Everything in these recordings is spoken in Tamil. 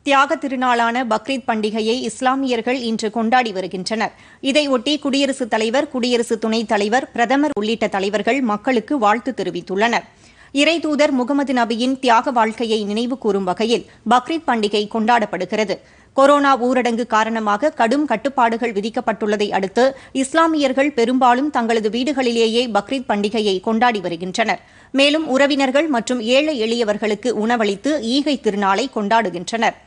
தியாக திருநாளான பக்ரீத் பண்டிகையை இஸ்லாமியர்கள் இன்று கொண்டாடி வருகின்றனர் இதையொட்டி குடியரசுத் தலைவர் குடியரசு துணைத் தலைவர் பிரதமர் உள்ளிட்ட தலைவர்கள் மக்களுக்கு வாழ்த்து தெரிவித்துள்ளனர் இறைதூதர் முகமது நபியின் தியாக வாழ்க்கையை நினைவு கூறும் வகையில் பக்ரீத் பண்டிகை கொண்டாடப்படுகிறது கொரோனா ஊரடங்கு காரணமாக கடும் கட்டுப்பாடுகள் விதிக்கப்பட்டுள்ளதை அடுத்து இஸ்லாமியர்கள் பெரும்பாலும் தங்களது வீடுகளிலேயே பக்ரீத் பண்டிகையை கொண்டாடி வருகின்றனர் மேலும் உறவினர்கள் மற்றும் ஏழை எளியவர்களுக்கு உணவளித்து ஈகை திருநாளை கொண்டாடுகின்றனர்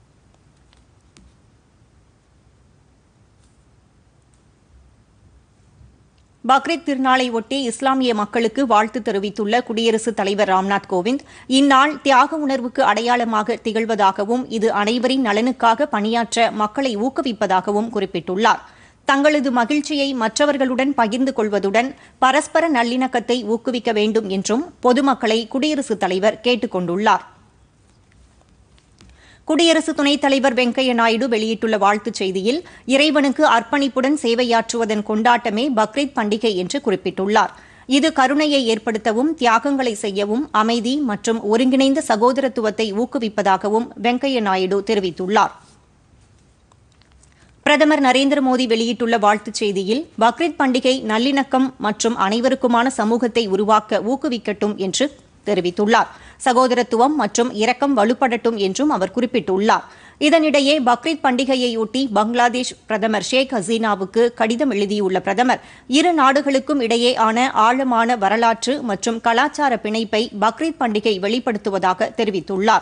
பக்ரீத் திருநாளை ஒட்டி இஸ்லாமிய மக்களுக்கு வாழ்த்து தெரிவித்துள்ள குடியரசுத் தலைவர் ராம்நாத் கோவிந்த் இந்நாள் தியாக உணர்வுக்கு அடையாளமாக திகழ்வதாகவும் இது அனைவரின் நலனுக்காக பணியாற்ற மக்களை ஊக்குவிப்பதாகவும் குறிப்பிட்டுள்ளார் தங்களது மகிழ்ச்சியை மற்றவர்களுடன் பகிர்ந்து கொள்வதுடன் பரஸ்பர நல்லிணக்கத்தை ஊக்குவிக்க வேண்டும் என்றும் பொதுமக்களை குடியரசுத் தலைவர் கேட்டுக் கொண்டுள்ளார் குடியரசு துணைத் தலைவர் வெங்கையா நாயுடு வெளியிட்டுள்ள வாழ்த்துச் செய்தியில் இறைவனுக்கு அர்ப்பணிப்புடன் சேவையாற்றுவதன் கொண்டாட்டமே பக்ரீத் பண்டிகை என்று குறிப்பிட்டுள்ளார் இது கருணையை ஏற்படுத்தவும் தியாகங்களை செய்யவும் அமைதி மற்றும் ஒருங்கிணைந்த சகோதரத்துவத்தை ஊக்குவிப்பதாகவும் வெங்கையா நாயுடு தெரிவித்துள்ளார் பிரதமர் நரேந்திர மோடி வெளியிட்டுள்ள வாழ்த்துச் செய்தியில் பக்ரீத் பண்டிகை நல்லிணக்கம் மற்றும் அனைவருக்குமான சமூகத்தை உருவாக்க ஊக்குவிக்கட்டும் என்று தெரிவித்துள்ளார் சகோதரத்துவம் மற்றும் இரக்கம் வலுப்படட்டும் என்றும் அவர் குறிப்பிட்டுள்ளார் இதனிடையே பக்ரீத் பண்டிகையையொட்டி பங்களாதேஷ் பிரதமர் ஷேக் ஹசீனாவுக்கு கடிதம் எழுதியுள்ள பிரதமர் இரு நாடுகளுக்கும் இடையேயான ஆழமான வரலாற்று மற்றும் கலாச்சார பிணைப்பை பக்ரீத் பண்டிகை வெளிப்படுத்துவதாக தெரிவித்துள்ளார்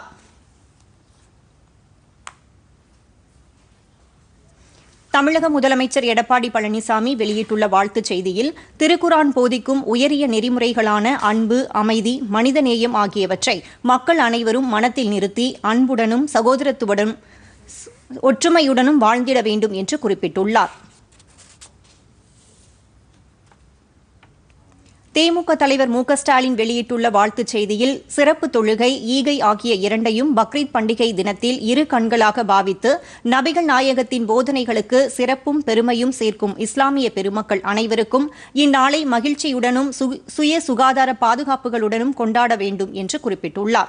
தமிழக முதலமைச்சர் எடப்பாடி பழனிசாமி வெளியிட்டுள்ள வாழ்த்துச் செய்தியில் திருக்குரான் போதிக்கும் உயரிய நெறிமுறைகளான அன்பு அமைதி மனிதநேயம் ஆகியவற்றை மக்கள் அனைவரும் மனத்தில் நிறுத்தி அன்புடனும் சகோதரத்துவனும் ஒற்றுமையுடனும் வாழ்ந்திட வேண்டும் என்று குறிப்பிட்டுள்ளார் திமுக தலைவர் மு க ஸ்டாலின் வெளியிட்டுள்ள வாழ்த்துச் செய்தியில் சிறப்பு தொழுகை ஈகை ஆகிய இரண்டையும் பக்ரீத் பண்டிகை தினத்தில் இரு கண்களாக பாவித்து நபிகள் நாயகத்தின் போதனைகளுக்கு சிறப்பும் பெருமையும் சேர்க்கும் இஸ்லாமிய பெருமக்கள் அனைவருக்கும் இந்நாளை மகிழ்ச்சியுடனும் சுய சுகாதார பாதுகாப்புகளுடனும் கொண்டாட வேண்டும் என்று குறிப்பிட்டுள்ளார்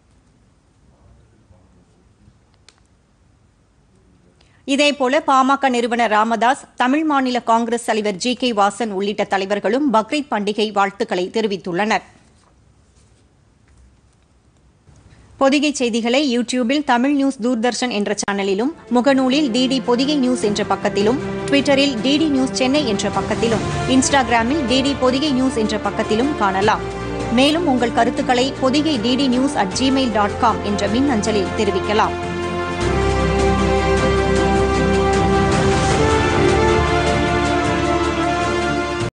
இதேபோல பாமக நிறுவனர் ராமதாஸ் தமிழ் மாநில காங்கிரஸ் தலைவர் ஜி கே வாசன் உள்ளிட்ட தலைவர்களும் பக்ரீத் பண்டிகை வாழ்த்துக்களை தெரிவித்துள்ளனர் பொதிகை செய்திகளை யூடியூபில் தமிழ் நியூஸ் தூர்தர்ஷன் என்ற சேனலிலும் முகநூலில் டிடி பொதிகை நியூஸ் என்ற பக்கத்திலும் ட்விட்டரில் டிடி நியூஸ் சென்னை என்ற பக்கத்திலும் இன்ஸ்டாகிராமில் டிடி பொதிகை நியூஸ் என்ற பக்கத்திலும் காணலாம் மேலும் உங்கள் கருத்துக்களை Podhigai DD news at Gmail dot com என்ற மின் அஞ்சலில் தெரிவிக்கலாம்